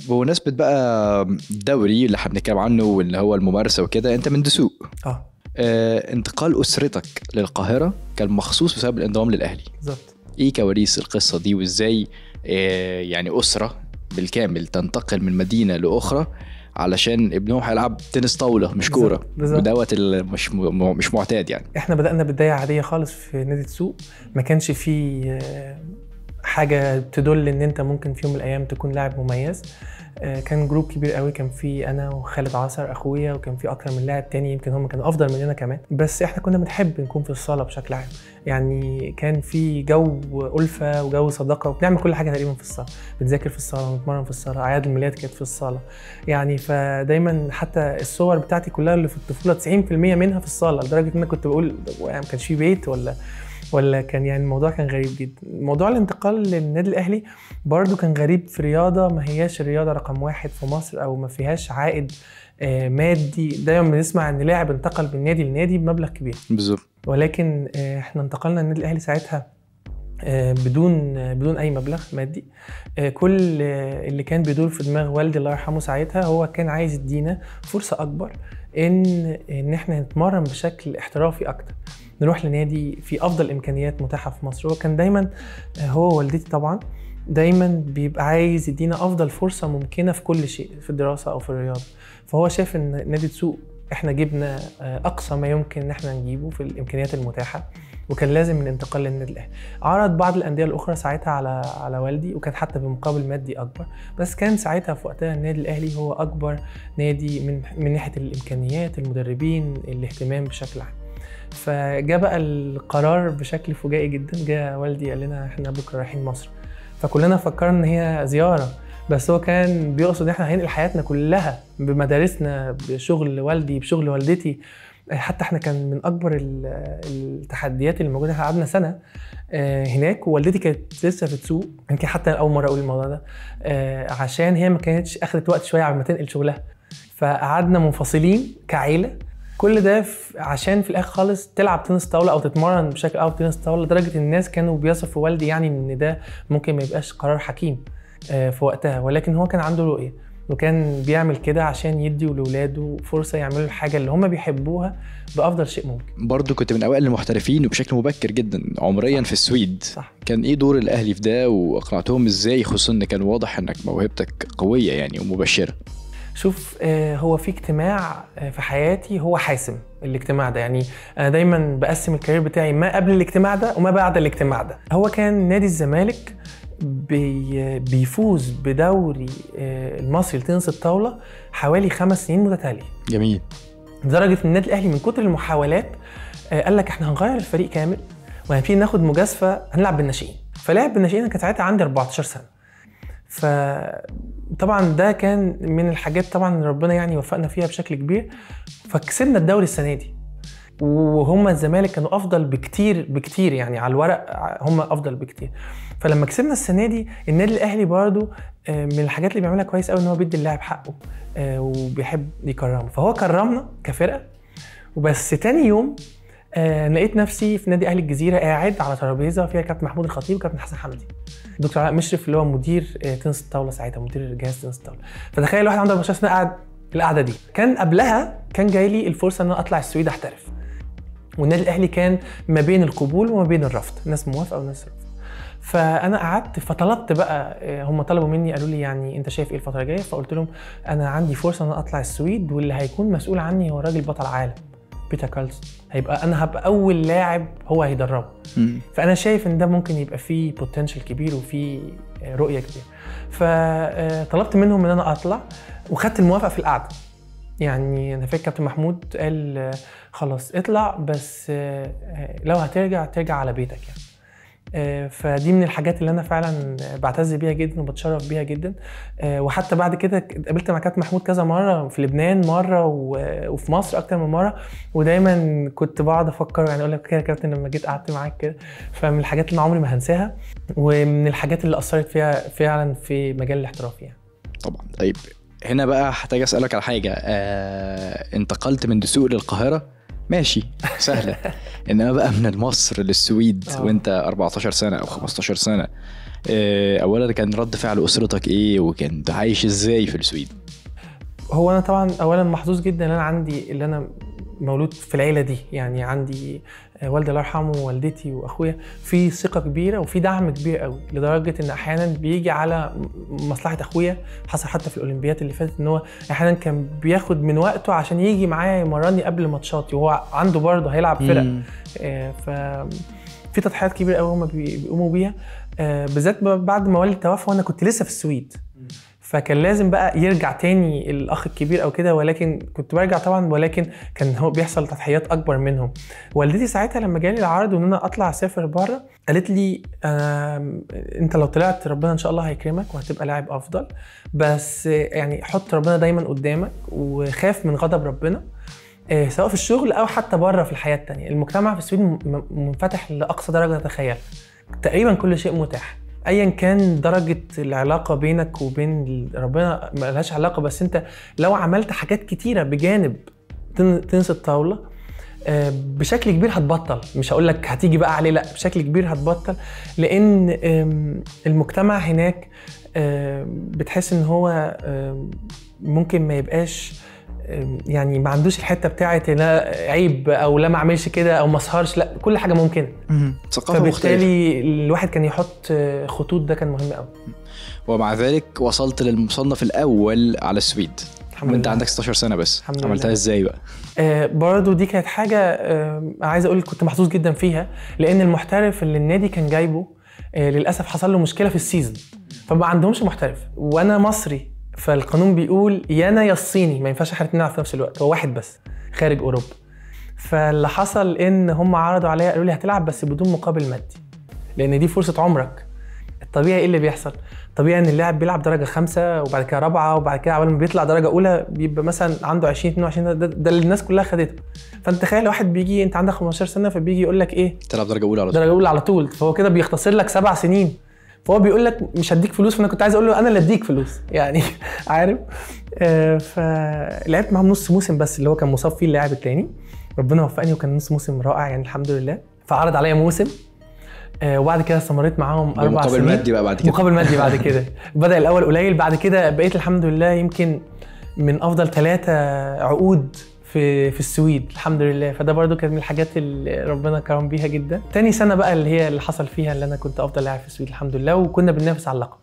بمناسبه بقى الدوري اللي احنا بنتكلم عنه واللي هو الممارسه وكده انت من دسوق اه آه انتقال اسرتك للقاهره كان مخصوص بسبب الانضمام للاهلي بالظبط ايه كواليس القصه دي وازاي آه يعني اسره بالكامل تنتقل من مدينه لاخرى علشان ابنهم هيلعب تنس طاوله مش بالظبط، كوره بالظبط. ودوت ال- مش م- مش معتاد يعني احنا بدأنا بداية عادية خالص في نادي السوق ما كانش فيه آه، حاجة تدل ان انت ممكن في يوم من الايام تكون لاعب مميز آه، كان جروب كبير قوي كان في انا وخالد عصر اخويا وكان في اكتر من لاعب تاني يمكن هم كانوا افضل مننا كمان بس احنا كنا بنحب نكون في الصالة بشكل عام يعني كان في جو ألفة وجو صداقة وبنعمل كل حاجة تقريبا في الصالة بنذاكر في الصالة ونتمرن في الصالة أعياد الميلاد كانت في الصالة يعني فدايما حتى الصور بتاعتي كلها اللي في الطفولة 90% منها في الصالة لدرجة إن أنا كنت بقول "هو يعني ما كانش في بيت ولا ولا كان يعني الموضوع كان غريب جدا موضوع الانتقال للنادي الاهلي برضو كان غريب في رياضه ما هياش الرياضه رقم واحد في مصر او ما فيهاش عائد آه، مادي دايما بنسمع ان لاعب انتقل من نادي لنادي بمبلغ كبير بالظبط ولكن آه، احنا انتقلنا النادي الاهلي ساعتها آه، بدون آه، بدون اي مبلغ مادي آه، كل آه، اللي كان بيدور في دماغ والدي الله يرحمه ساعتها هو كان عايز يدينا فرصه اكبر ان ان احنا نتمرن بشكل احترافي اكتر نروح لنادي في افضل امكانيات متاحه في مصر هو كان دايما آه، هو والدتي طبعا دايما بيبقى عايز يدينا افضل فرصه ممكنه في كل شيء في الدراسه او في الرياضه فهو شاف ان نادي تسوق احنا جبنا آه، اقصى ما يمكن ان احنا نجيبه في الامكانيات المتاحه وكان لازم الانتقال للنادي الاهلي عرض بعض الانديه الاخرى ساعتها على على والدي وكان حتى بمقابل مادي اكبر بس كان ساعتها في وقتها النادي الاهلي هو اكبر نادي من من ناحيه الامكانيات المدربين الاهتمام بشكل عام فجاء بقى القرار بشكل فجائي جدا جاء والدي قال لنا احنا بكره رايحين مصر فكلنا فكرنا ان هي زياره بس هو كان بيقصد ان احنا هننقل حياتنا كلها بمدارسنا بشغل والدي بشغل والدتي حتى احنا كان من اكبر ال- التحديات اللي موجوده احنا قعدنا سنه آه، هناك ووالدتي كانت لسه في تسوق يمكن حتى اول مره اقول الموضوع ده آه، عشان هي ما كانتش اخدت وقت شويه على ما تنقل شغلها فقعدنا منفصلين كعيله كل ده في- عشان في الاخر خالص تلعب تنس طاوله او تتمرن بشكل او تنس طاوله لدرجه ان الناس كانوا بيصفوا والدي يعني ان ده ممكن ما يبقاش قرار حكيم آه، في وقتها ولكن هو كان عنده رؤيه وكان بيعمل كده عشان يدي لاولاده فرصه يعملوا الحاجه اللي هم بيحبوها بافضل شيء ممكن برضو كنت من اوائل المحترفين وبشكل مبكر جدا عمريا في السويد صح كان ايه دور الاهلي في ده واقنعتهم ازاي خصوصا ان كان واضح انك موهبتك قويه يعني ومبشره شوف آه، هو في اجتماع آه، في حياتي هو حاسم الاجتماع ده يعني انا دايما بقسم الكارير بتاعي ما قبل الاجتماع ده وما بعد الاجتماع ده هو كان نادي الزمالك بي بيفوز بدوري آه، المصري لتنس الطاوله حوالي خمس سنين متتاليه جميل لدرجه ان النادي الاهلي من كتر المحاولات آه، قال لك احنا هنغير الفريق كامل وهنبتدي ناخد مجازفه هنلعب بالناشئين فلعب بالناشئين أنا كان ساعتها عندي 14 سنه فطبعا ده كان من الحاجات طبعا اللي ربنا يعني وفقنا فيها بشكل كبير فكسبنا الدوري السنه دي وهم الزمالك كانوا افضل بكتير بكتير يعني على الورق هم افضل بكتير فلما كسبنا السنه دي النادي الاهلي برضو آه، من الحاجات اللي بيعملها كويس قوي ان هو بيدي اللاعب حقه آه، وبيحب يكرمه فهو كرمنا كفرقه وبس تاني يوم آه لقيت نفسي في نادي اهلي الجزيره قاعد على ترابيزه فيها كابتن محمود الخطيب وكابتن حسن حمدي دكتور علاء مشرف اللي هو مدير آه، تنس الطاوله ساعتها مدير جهاز تنس الطاوله فتخيل واحد عنده 14 سنه قاعد القعده دي كان قبلها كان جاي لي الفرصه ان انا اطلع السويد احترف والنادي الاهلي كان ما بين القبول وما بين الرفض ناس موافقه وناس رافضه فانا قعدت فطلبت بقى آه، هم طلبوا مني قالوا لي يعني انت شايف ايه الفتره الجايه فقلت لهم انا عندي فرصه ان انا اطلع السويد واللي هيكون مسؤول عني هو راجل بطل عالم بيتر كارلسون هيبقى انا هبقى اول لاعب هو هيدربه فانا شايف ان ده ممكن يبقى فيه بوتنشال كبير وفيه آه، رؤيه كبيره فطلبت منهم ان انا اطلع وخدت الموافقه في القعده يعني انا فاكر كابتن محمود قال آه، خلاص اطلع بس آه، آه، لو هترجع ترجع على بيتك يعني آه، فدي من الحاجات اللي انا فعلا بعتز بيها جدا وبتشرف بيها جدا آه، وحتى بعد كده اتقابلت مع كابتن محمود كذا مره في لبنان مره و- وفي مصر اكتر من مره ودايما كنت بقعد افكر يعني اقول لك كده يا كابتن لما جيت قعدت معاك كده فمن الحاجات اللي أنا عمري ما هنساها ومن الحاجات اللي اثرت فيها فعلا في مجال الاحتراف يعني طبعا طيب هنا بقى هحتاج اسالك على حاجه آه، انتقلت من دسوق للقاهره ماشي سهله انما بقى من مصر للسويد آه. وانت 14 سنه او 15 سنه آه، اولا كان رد فعل اسرتك ايه وكنت عايش ازاي في السويد هو انا طبعا اولا محظوظ جدا ان انا عندي اللي انا مولود في العيله دي يعني عندي آه، والدي الله يرحمه ووالدتي واخويا في ثقه كبيره وفي دعم كبير قوي لدرجه ان احيانا بيجي على م- مصلحه اخويا حصل حتى في الاولمبيات اللي فاتت ان هو احيانا كان بياخد من وقته عشان يجي معايا يمرني قبل ماتشاتي وهو عنده برضه هيلعب فرق مم. آه، ف في تضحيات كبيره قوي هم بيقوموا بيها آه، بالذات ب- بعد ما والدي توفى وانا كنت لسه في السويد فكان لازم بقى يرجع تاني الاخ الكبير او كده ولكن كنت برجع طبعا ولكن كان هو بيحصل تضحيات اكبر منهم والدتي ساعتها لما جالي العرض ان انا اطلع اسافر بره قالت لي آم، انت لو طلعت ربنا ان شاء الله هيكرمك وهتبقى لاعب افضل بس آه، يعني حط ربنا دايما قدامك وخاف من غضب ربنا آه، سواء في الشغل او حتى بره في الحياه التانية المجتمع في السويد م- م- منفتح لاقصى درجه تتخيل تقريبا كل شيء متاح ايا كان درجه العلاقه بينك وبين ال- ربنا ما لهاش علاقه بس انت لو عملت حاجات كتيره بجانب تن- تنس الطاوله آه، بشكل كبير هتبطل مش هقول لك هتيجي بقى عليه لا بشكل كبير هتبطل لان آم، المجتمع هناك آم، بتحس ان هو آم، ممكن ما يبقاش آم، يعني ما عندوش الحته بتاعت لا عيب او لا ما اعملش كده او ما اسهرش لا كل حاجه ممكنه ثقافه مختلفه فبالتالي الواحد كان يحط آه، خطوط ده كان مهم قوي ومع ذلك وصلت للمصنف الاول على السويد الحمد وانت لله. عندك 16 سنه بس الحمد عملتها لله. ازاي بقى آه، برضو دي كانت حاجة آه، عايز أقول كنت محظوظ جدا فيها لأن المحترف اللي النادي كان جايبه آه، للأسف حصل له مشكلة في السيزون فما عندهمش محترف وأنا مصري فالقانون بيقول يا أنا يا الصيني ما ينفعش احنا الاتنين نلعب في نفس الوقت هو واحد بس خارج أوروبا فاللي حصل إن هم عرضوا عليا قالوا لي هتلعب بس بدون مقابل مادي لأن دي فرصة عمرك الطبيعي ايه اللي بيحصل؟ طبيعي ان اللاعب بيلعب درجه خمسه وبعد كده رابعه وبعد كده اول ما بيطلع درجه اولى بيبقى مثلا عنده 20 22 ده, ده, ده اللي الناس كلها خدته فانت تخيل واحد بيجي انت عندك 15 سنه فبيجي يقول لك ايه تلعب درجه اولى على طول درجه اولى على طول فهو كده بيختصر لك سبع سنين فهو بيقول لك مش هديك فلوس فانا كنت عايز اقول له انا اللي اديك فلوس يعني عارف آه، فلعبت معاهم نص موسم بس اللي هو كان مصاب فيه اللاعب التاني ربنا وفقني وكان نص موسم رائع يعني الحمد لله فعرض عليا موسم آه، وبعد كده استمريت معاهم اربع بمقابل سنين مادي بقى بعد كده مقابل مادي بعد كده بدا الاول قليل بعد كده بقيت الحمد لله يمكن من افضل ثلاثه عقود في في السويد الحمد لله فده برضو كانت من الحاجات اللي ربنا كرم بيها جدا تاني سنه بقى اللي هي اللي حصل فيها اللي انا كنت افضل لاعب في السويد الحمد لله وكنا بننافس على اللقب